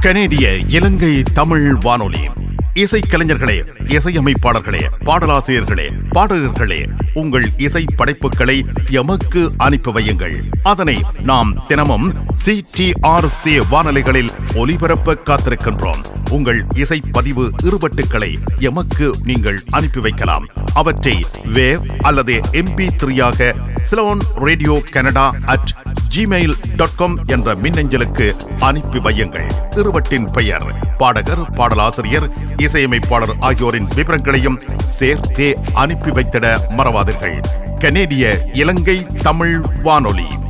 கனேடிய இலங்கை தமிழ் வானொலி இசைக்கலைஞர்களே இசையமைப்பாளர்களே பாடலாசிரியர்களே பாடகர்களே உங்கள் இசை படைப்புகளை எமக்கு அனுப்பி வையுங்கள் அதனை நாம் தினமும் சிடிஆர்சி வானொலிகளில் ஒலிபரப்ப காத்திருக்கின்றோம் உங்கள் இசை பதிவு இருபட்டுக்களை எமக்கு நீங்கள் அனுப்பி வைக்கலாம் அவற்றை வேவ் அல்லது எம்பி த்ரீயாக Ceylon radio Canada at Gmail dot com என்ற மின்னஞ்சலுக்கு அனுப்பி வையுங்கள் இருவட்டின் பெயர் பாடகர் பாடலாசிரியர் இசையமைப்பாளர் ஆகியோரின் விவரங்களையும் சேர்த்தே அனுப்பி வைத்திட மறவாதீர்கள் கனேடிய இலங்கை தமிழ் வானொலி